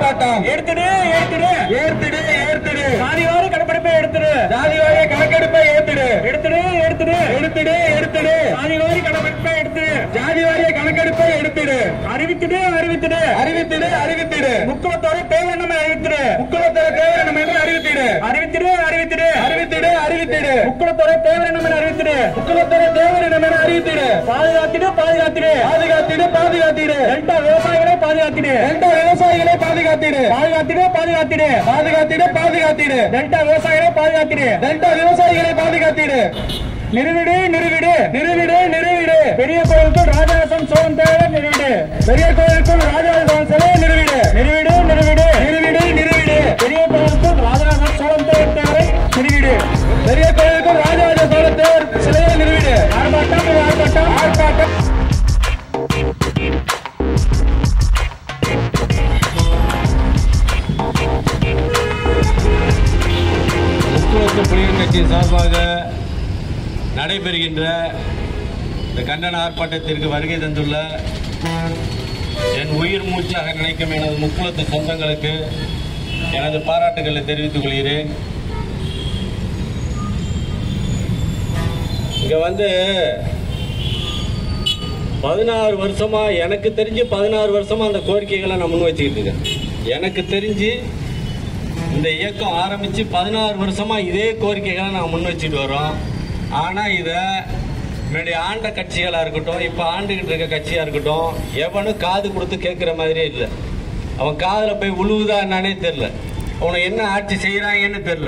ஆர்ப்பாட்டம் எடுத்துடு எடுத்துடு ஏற்பிடு ஏற்பிடு சாதிவாரி கணக்கெடுப்பை எடுத்துடு ஜாதிவாரிய கணக்கெடுப்பை ஏற்பிடு எடுத்துடு எடுத்துடு எடுத்துடு எடுத்துடு சாதிவாரி கணக்கெடுப்பை எடுத்துடு ஜாதிவாரிய கணக்கெடுப்பை எடுத்துடு அறிவித்துடு அறிவித்துடு அறிவித்திடு அறிவித்திடு முக்குளத்தோட தேவை நம்ம அறிவித்துடு முக்குளத்தர தேவரம் என்று அறிவித்திடு அறிவித்துடு அறிவித்துடு அறிவித்திடு அறிவித்திடு முக்குளத்தோட தேவை நம்ம அறிவித்துடு முக்குளத்தர தேவரம் என்று அறிவித்திடு பாதுகாத்திடு பாதுகாத்திடு பாதுகாத்திடு பாதுகாத்திடு டெல்டா விவசாயிகளை பாதுகாத்திடு டெல்டா விவசாயிகளை பாதுகாத்திடு பாதுகாத்திடு பாதுகாத்திடு பாதுகாத்திடு பாதுகாத்திடு டெல்டா விவசாயிகளை பாதுகாத்திடு டெல்டா விவசாயிகளை பாதுகாத்திடு நிறுவிடு நிறுவிடு நிறுவிடு நிறுவிடு பெரிய கோயிலுக்கு ராஜராசம் சோழன் தேவை நிறுவிடு பெரிய கோயிலுக்குள் ராஜராஜன் சிலையை நிறுவிடு நிறுவிடு நிறுவிடு நிறுவிடு நிறுவிடு பெரிய கோயிலுக்கு ராஜராசம் சோழன் தேவை தேவை நிறுவிடு பெரிய கோயிலுக்குள் ராஜராஜ சோழத்தேவர் சிலையை நிறுவிடு ஆர்ப்பாட்டம் இது ஆர்ப்பாட்டம் ஆர்ப்பாட்டம் முக்குளத்து புலிகள் கட்சி சார்பாக நடைபெறுகின்ற இந்த கண்டன ஆர்ப்பாட்டத்திற்கு வருகை தந்துள்ள என் உயிர் மூச்சாக நினைக்கும் எனது முக்குளத்து சொந்தங்களுக்கு எனது பாராட்டுகளை தெரிவித்துக் கொள்கிறேன் இங்க வந்து பதினாறு வருஷமா எனக்கு தெரிஞ்சு பதினாறு வருஷமா அந்த கோரிக்கைகளை நான் முன் வச்சுக்கிட்டு இருக்கேன் எனக்கு தெரிஞ்சு இந்த இயக்கம் ஆரம்பிச்சு பதினாறு வருஷமா இதே கோரிக்கைகளை நான் முன் வச்சுட்டு வரோம் ஆனா இத முன்னாடி ஆண்ட கட்சிகளா இருக்கட்டும் இப்ப ஆண்டுகிட்டு இருக்க கட்சியா இருக்கட்டும் எவனும் காது கொடுத்து கேட்கிற மாதிரியே இல்லை அவன் காதுல போய் உழுவுதா என்னன்னே தெரியல அவனை என்ன ஆட்சி செய்யறாங்கன்னு தெரியல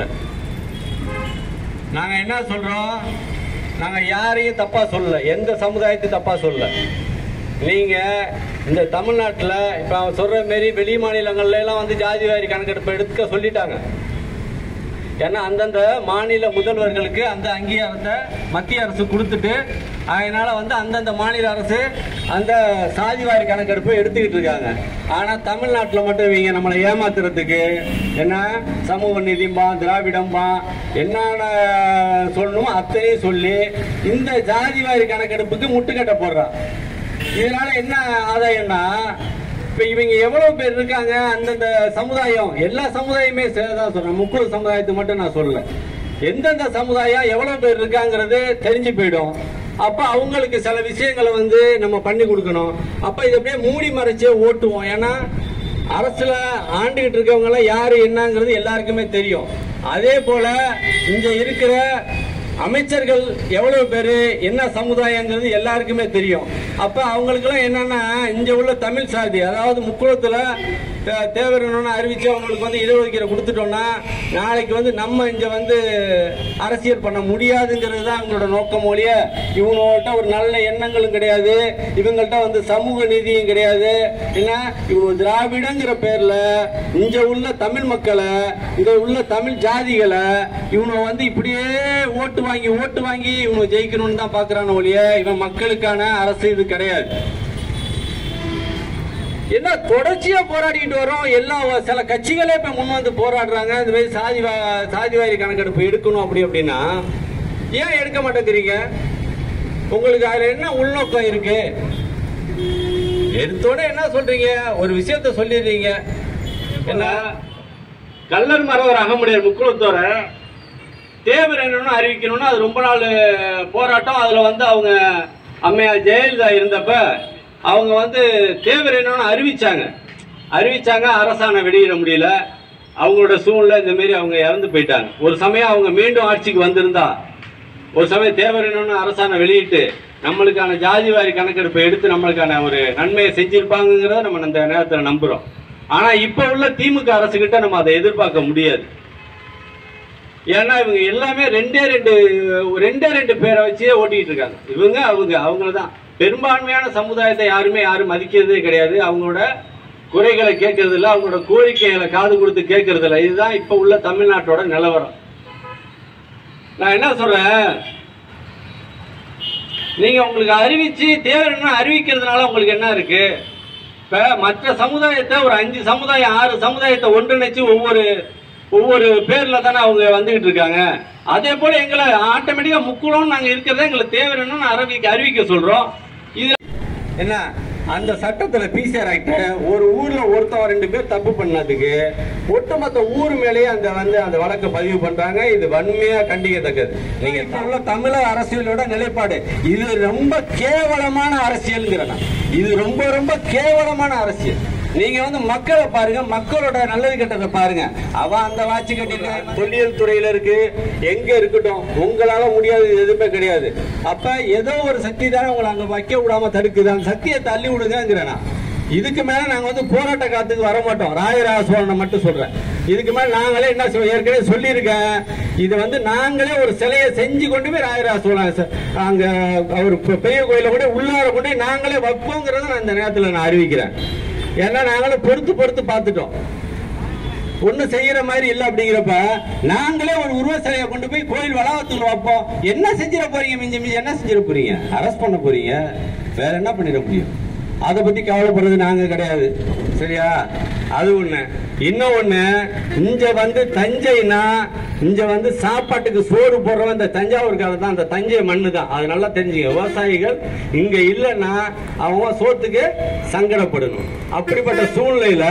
நாங்க என்ன சொல்றோம் நாங்க யாரையும் தப்பா சொல்லல எந்த சமுதாயத்தையும் தப்பா சொல்லல நீங்க இந்த தமிழ்நாட்டுல இப்ப அவன் சொல்ற மாரி வெளி மாநிலங்கள்ல எல்லாம் வந்து ஜாதி வாரி கணக்கெடுப்பு எடுக்க சொல்லிட்டாங்க ஏன்னா அந்தந்த மாநில முதல்வர்களுக்கு அந்த அங்கீகாரத்தை மத்திய அரசு கொடுத்துட்டு அதனால வந்து அந்தந்த மாநில அரசு அந்த சாதிவாரி கணக்கெடுப்பு எடுத்துக்கிட்டு இருக்காங்க ஆனா தமிழ்நாட்டுல மட்டும் இவங்க நம்மளை ஏமாத்துறதுக்கு என்ன சமூக நீதிம்பா திராவிடம்பா என்னென்ன சொல்லணுமோ அத்தனையும் சொல்லி இந்த ஜாதிவாரி கணக்கெடுப்புக்கு முட்டுக்கட்டை போடுறான் இதனால என்ன ஆதாயம்னா இப்ப இவங்க எவ்வளவு பேர் இருக்காங்க அந்தந்த சமுதாயம் எல்லா சமுதாயமே சேர்தான் சொல்றேன் முக்குழு சமுதாயத்தை மட்டும் நான் சொல்லல எந்தெந்த சமுதாயம் எவ்வளவு பேர் இருக்காங்கிறது தெரிஞ்சு போயிடும் அப்ப அவங்களுக்கு சில விஷயங்களை வந்து நம்ம பண்ணி கொடுக்கணும் அப்ப இதை அப்படியே மூடி மறைச்சே ஓட்டுவோம் ஏன்னா அரசுல ஆண்டுகிட்டு இருக்கவங்க எல்லாம் யாரு என்னங்கிறது எல்லாருக்குமே தெரியும் அதே போல இங்க இருக்கிற அமைச்சர்கள் எவ்வளவு பேரு என்ன சமுதாயங்கிறது எல்லாருக்குமே தெரியும் அப்ப அவங்களுக்கெல்லாம் என்னன்னா இங்க உள்ள தமிழ் சாதி அதாவது முக்குளத்துல தே- தேவரணும்னு அறிவிச்சு அவங்களுக்கு வந்து இடஒதுக்கீடு கொடுத்துட்டோம்னா நாளைக்கு வந்து நம்ம இங்க வந்து அரசியல் பண்ண முடியாதுங்கிறது தான் அவங்களோட நோக்கம் ஒழிய இவங்கள்ட்ட ஒரு நல்ல எண்ணங்களும் கிடையாது இவங்கள்ட்ட வந்து சமூக நீதியும் கிடையாது என்ன இவங்க திராவிடங்கிற பேர்ல இங்க உள்ள தமிழ் மக்களை இங்க உள்ள தமிழ் ஜாதிகளை இவங்க வந்து இப்படியே ஓட்டு வாங்கி ஓட்டு வாங்கி இவங்க ஜெயிக்கணும்னு தான் பாக்குறான ஒழிய இவன் மக்களுக்கான அரசு இது கிடையாது என்ன தொடர்ச்சியா போராடிட்டு வரோம் எல்லா சில கட்சிகளே இப்ப முன் வந்து போராடுறாங்க இந்த மாதிரி சாதி வா- சாதிவாரி கணக்கெடுப்பு எடுக்கணும் அப்படி அப்படின்னா ஏன் எடுக்க மாட்டேங்கிறீங்க உங்களுக்கு அதுல என்ன உள்நோக்கம் இருக்கு எடுத்தோட என்ன சொல்றீங்க ஒரு விஷயத்த சொல்லிடுறீங்க என்ன கல்லர் மரவர் அகமுடையார் முக்குளத்தோர தேவர் என்னன்னு அறிவிக்கணும்னு அது ரொம்ப நாள் போராட்டம் அதுல வந்து அவங்க அம்மையார் ஜெயலலிதா இருந்தப்ப அவங்க வந்து தேவர் என்னன்னு அறிவிச்சாங்க அறிவிச்சாங்க அரசாணை வெளியிட முடியல அவங்களோட சூழ்நிலை இந்த மாரி அவங்க இறந்து போயிட்டாங்க ஒரு சமயம் அவங்க மீண்டும் ஆட்சிக்கு வந்திருந்தா ஒரு சமயம் தேவர் என்னன்னு அரசாணை வெளியிட்டு நம்மளுக்கான ஜாதி வாரி கணக்கெடுப்பை எடுத்து நம்மளுக்கான ஒரு நன்மையை செஞ்சிருப்பாங்கிறத நம்ம இந்த நேரத்தில் நம்புறோம் ஆனா இப்ப உள்ள திமுக அரசு கிட்ட நம்ம அதை எதிர்பார்க்க முடியாது ஏன்னா இவங்க எல்லாமே ரெண்டே ரெண்டு ரெண்டே ரெண்டு பேரை வச்சே ஓட்டிட்டு இருக்காங்க இவங்க அவங்க அவங்கள தான் பெரும்பான்மையான சமுதாயத்தை யாருமே யாரும் மதிக்கிறதே கிடையாது அவங்களோட குறைகளை கேட்கறது இல்ல அவங்களோட கோரிக்கைகளை காது கொடுத்து கேட்கறது இல்ல இதுதான் இப்ப உள்ள தமிழ்நாட்டோட நிலவரம் நான் என்ன சொல்றேன் நீங்க உங்களுக்கு அறிவிச்சு தேவைன்னா அறிவிக்கிறதுனால உங்களுக்கு என்ன இருக்கு இப்ப மற்ற சமுதாயத்தை ஒரு அஞ்சு சமுதாயம் ஆறு சமுதாயத்தை ஒன்றிணைச்சு ஒவ்வொரு ஒவ்வொரு பேர்ல தானே அவங்க வந்துகிட்டு இருக்காங்க அதே போல எங்களை ஆட்டோமேட்டிக்கா முக்குளம் நாங்க இருக்கிறத எங்களை தேவைன்னு அறிவிக்க அறிவிக்க சொல்றோம் இது என்ன அந்த சட்டத்துல பிசிஆர் ஆக்ட் ஒரு ஊர்ல ஒருத்தவன் ரெண்டு பேர் தப்பு பண்ணதுக்கு ஒட்டுமொத்த ஊர் மேலேயே அந்த வந்து அந்த வழக்கு பதிவு பண்றாங்க இது வன்மையா கண்டிக்கத்தக்கது நீங்க இப்ப உள்ள தமிழக அரசியலோட நிலைப்பாடு இது ரொம்ப கேவலமான அரசியல்ங்கிற நான். இது ரொம்ப ரொம்ப கேவலமான அரசியல் நீங்க வந்து மக்களை பாருங்க மக்களோட நல்லது கெட்டதை பாருங்க அவன் அந்த வாட்சி கட்டிட்டு தொல்லியல் துறையில இருக்கு எங்க இருக்கட்டும் உங்களால முடியாது எதுவுமே கிடையாது அப்ப ஏதோ ஒரு சக்தி தானே உங்களை அங்க வைக்க விடாம தடுக்குது அந்த சக்தியை தள்ளி விடுங்கிறேன் நான் இதுக்கு மேல நாங்க வந்து போராட்ட காலத்துக்கு வர மாட்டோம் ராயராஜ சோழனை மட்டும் சொல்றேன் இதுக்கு மேல நாங்களே என்ன சொல்ல ஏற்கனவே சொல்லியிருக்கேன் இது வந்து நாங்களே ஒரு சிலையை செஞ்சு கொண்டு போய் ராயராஜ சோழன் ச- அங்க அவர் பெ- பெரிய கோயில கூட உள்ளார கொண்டு போய் நாங்களே வைப்போங்கிறத நான் இந்த நேரத்துல நான் அறிவிக்கிறேன் ஏன்னா நாங்களும் பொறுத்து பொறுத்து பார்த்துட்டோம் ஒண்ணும் செய்யற மாதிரி இல்ல அப்படிங்கிறப்ப நாங்களே ஒரு உருவ சிலையை கொண்டு போய் கோயில் வளாகத்துல வைப்போம் என்ன செஞ்சிட போறீங்க மிஞ்சி மிஞ்சி என்ன செஞ்சிட போறீங்க அரெஸ்ட் பண்ண போறீங்க வேற என்ன பண்ணிட முடியும் அதை பத்தி கவலைப்படுறது நாங்க கிடையாது சரியா அது ஒண்ணு இன்னும் ஒண்ணு இங்க வந்து தஞ்சைனா இங்க வந்து சாப்பாட்டுக்கு சோறு போடுறவன் இந்த தஞ்சாவூர்காரன் தான் அந்த தஞ்சை மண்ணு தான் அது நல்லா தெரிஞ்சுங்க விவசாயிகள் இங்க இல்லைன்னா அவங்க சோத்துக்கு சங்கடப்படணும் அப்படிப்பட்ட சூழ்நிலையில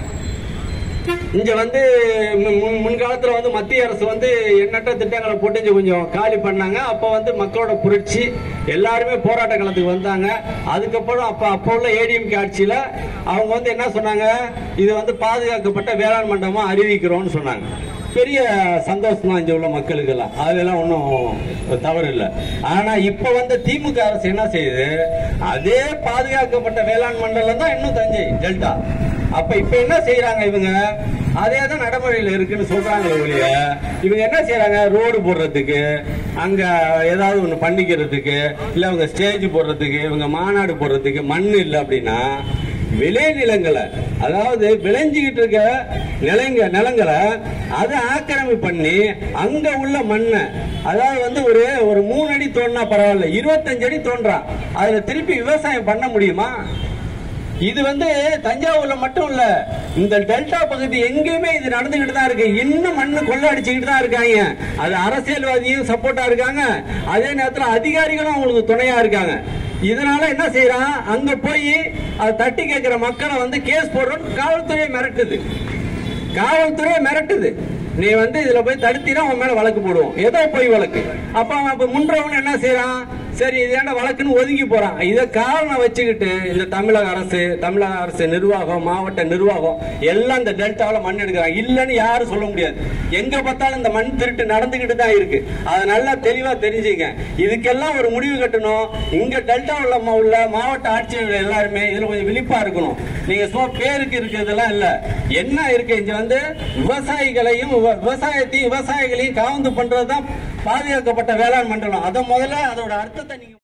இங்க வந்து மு- முன் முன்காலத்துல வந்து மத்திய அரசு வந்து எண்ணற்ற திட்டங்களை போட்டு இங்க கொஞ்சம் காலி பண்ணாங்க அப்ப வந்து மக்களோட புரட்சி எல்லாருமே போராட்ட களத்துக்கு வந்தாங்க அதுக்கப்புறம் அப்ப அப்ப உள்ள ஏடிஎம்கே ஆட்சியில அவங்க வந்து என்ன சொன்னாங்க இது வந்து பாதுகாக்கப்பட்ட வேளாண் மண்டபமா அறிவிக்கிறோம்னு சொன்னாங்க பெரிய சந்தோஷம் தான் இங்க உள்ள மக்களுக்கு எல்லாம் அதெல்லாம் ஒன்றும் தவறு இல்லை ஆனா இப்ப வந்து திமுக அரசு என்ன செய்யுது அதே பாதுகாக்கப்பட்ட வேளாண் மண்டலம் தான் இன்னும் தஞ்சை டெல்டா அப்ப இப்ப என்ன செய்யறாங்க இவங்க அதே தான் நடைமுறையில் இருக்குன்னு சொல்றாங்களே ஒழிய இவங்க என்ன செய்யறாங்க ரோடு போடுறதுக்கு அங்க ஏதாவது ஒண்ணு பண்ணிக்கிறதுக்கு இல்ல அவங்க ஸ்டேஜ் போடுறதுக்கு இவங்க மாநாடு போடுறதுக்கு மண் இல்லை அப்படின்னா விளை நிலங்களை அதாவது விளைஞ்சுக்கிட்டு இருக்க நிலங்க நிலங்களை அதை ஆக்கிரமி பண்ணி அங்க உள்ள மண்ணை அதாவது வந்து ஒரு ஒரு மூணு அடி தோண்டினா பரவாயில்ல இருபத்தஞ்சு அடி தோன்றான் அதுல திருப்பி விவசாயம் பண்ண முடியுமா இது வந்து தஞ்சாவூர்ல மட்டும் இல்ல இந்த டெல்டா பகுதி எங்கேயுமே இது நடந்துகிட்டு தான் இருக்கு இன்னும் மண்ணு கொள்ள அடிச்சுக்கிட்டு தான் இருக்காங்க அது அரசியல்வாதியும் சப்போர்ட்டா இருக்காங்க அதே நேரத்துல அதிகாரிகளும் அவங்களுக்கு துணையா இருக்காங்க இதனால என்ன செய்யறான் அங்க போய் அதை தட்டி கேட்கிற மக்களை வந்து கேஸ் போடுறோம் காவல்துறை மிரட்டுது காவல்துறை மிரட்டுது நீ வந்து இதுல போய் தடுத்தினா உன் மேல வழக்கு போடுவோம் ஏதோ போய் வழக்கு அப்ப அவன் அப்ப முன்றவன் என்ன செய்யறான் சரி இது ஏன்டா வழக்குன்னு ஒதுங்கி போறான் இத காரணம் வச்சுக்கிட்டு இந்த தமிழக அரசு தமிழக அரசு நிர்வாகம் மாவட்ட நிர்வாகம் எல்லாம் இந்த டெல்டாவில மண் எடுக்கிறாங்க இல்லைன்னு யாரும் சொல்ல முடியாது எங்க பார்த்தாலும் இந்த மண் திருட்டு நடந்துகிட்டு தான் இருக்கு அதை நல்லா தெளிவா தெரிஞ்சுங்க இதுக்கெல்லாம் ஒரு முடிவு கட்டணும் இங்க டெல்டாவில் உள்ள மாவட்ட ஆட்சியர்கள் எல்லாருமே இதுல கொஞ்சம் விழிப்பா இருக்கணும் நீங்க சும்மா பேருக்கு இருக்கிறதெல்லாம் இல்ல என்ன இருக்கு இங்க வந்து விவசாயிகளையும் விவ- விவசாயத்தையும் விவசாயிகளையும் காவந்து பண்றதுதான் பாதுகாக்கப்பட்ட வேளாண் மண்டலம் அதை முதல்ல அதோட அர்த்தத்தை நீங்க